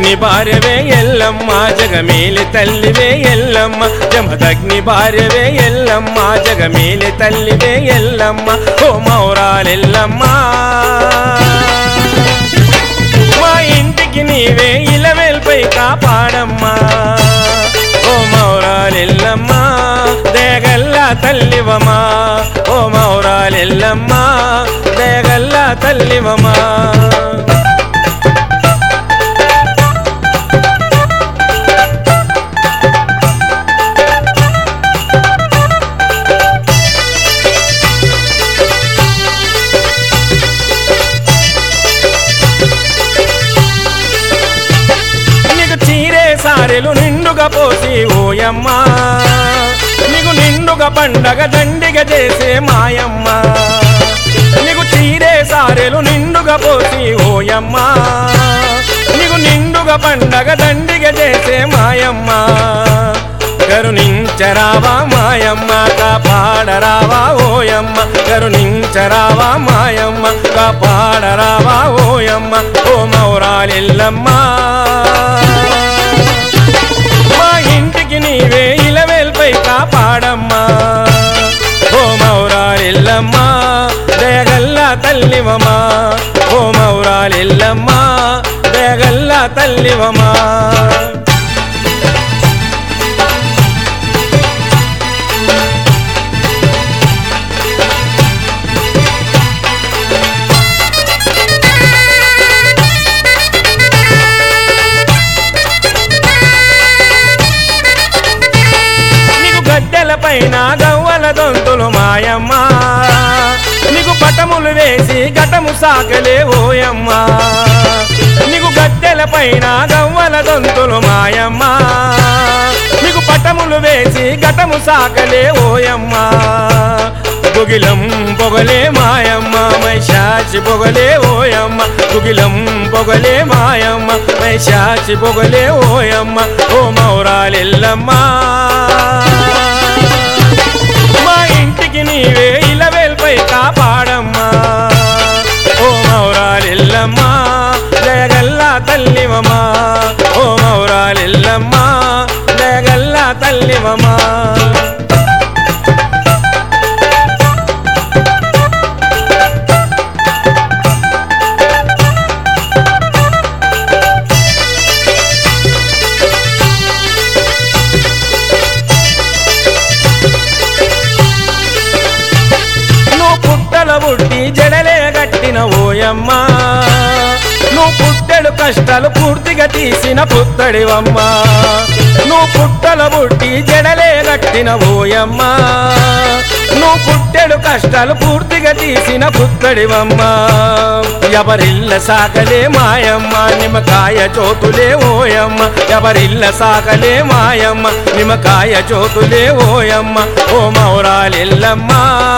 జమదగ్ని భార్యవే ఎల్లమ్మ జగమేలి తల్లివే ఎల్లమ్మ జమదగ్ని భార్యవే ఎల్లమ్మ జగమేలి తల్లివే ఎల్లమ్మ ఓ మౌరాలెల్లమ్మ మా ఇంటికి నీవే ఇలవేల్పై కాపాడమ్మా ఓ మౌరాలెల్లమ్మ దేగల్లా తల్లివమా ఓ మౌరాలెల్లమ్మ దేగల్లా తల్లివమా నీకు చీరే సారెలు నిండుగా పోసి ఓయమ్మ నీకు నిండుగా పండగ దండిగ చేసే మాయమ్మ నీకు చీరే సారెలు నిండుగా పోసి ఓయమ్మ నీకు నిండుగా పండగ దండిగ చేసే మాయమ్మ కరుణించరావా మాయమ్మ కాపాడరావా ఓయమ్మ కరుణించరావా మాయమ్మ కాపాడరావా ఓయమ్మ ఓ మౌరాలెల్లమ్మ మా ఇంటికి నీవే ఇలవేల్పై కాపాడమ్మా ఓ మౌరాలెల్లమ్మ దయగల్లా తల్లివమా ఓ మౌరాలెల్లమ్మ దయగల్లా తల్లివమా నీకు గడ్డెల పైన గవ్వల దొంతులు మాయమ్మ నీకు పటములు వేసి ఘటము సాకలే ఓయమ్మ నీకు గడ్డెల పైన గవ్వల దొంతులు మాయమ్మ నీకు పటములు వేసి ఘటము సాకలే ఓయమ్మ గుగిలం పొగలే మాయమ్మ మైషాచి పొగలే ఓయమ్మ గుగిలం పొగలే మాయమ్మ మైషాచి పొగలే ఓయమ్మ ఓ మౌరాలెల్లమ్మ మా ఇంటికి నీవే ఇలవేల్పై కాపాడమ్మా ఓ మౌరాలెల్లమ్మ దయగల్లా తల్లివమా ఓ మౌరాలెల్లమ్మ దయగల్లా తల్లివమా నువ్వు పుట్టల పుట్టి జడలే కట్టిన ఓయమ్మ నువ్వు పుట్టెడు కష్టాలు పూర్తిగా తీసిన పుత్తడివమ్మ నువ్వు పుట్టల పుట్టి జడలే కట్టిన ఓయమ్మ నువ్వు పుట్టెడు కష్టాలు పూర్తిగా తీసిన పుత్తడివమ్మ ఎవరిల్ల సాకలే మాయమ్మ నిమ్మకాయ చోతులే ఓయమ్మ ఎవరిల్ల సాకలే మాయమ్మ నిమ్మకాయ చోతులే ఓయమ్మ ఓ మౌరాలెల్లమ్మ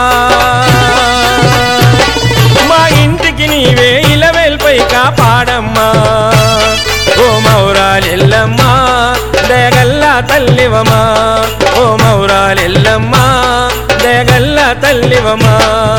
మా ఇంటికి నీవే ఇలవేల్పై కాపాడమ్మా ఓ మౌరాలెల్లమ్మ దయగల్లా తల్లివమా ఓ మౌరాలెల్లమ్మ దయగల్లా తల్లివమా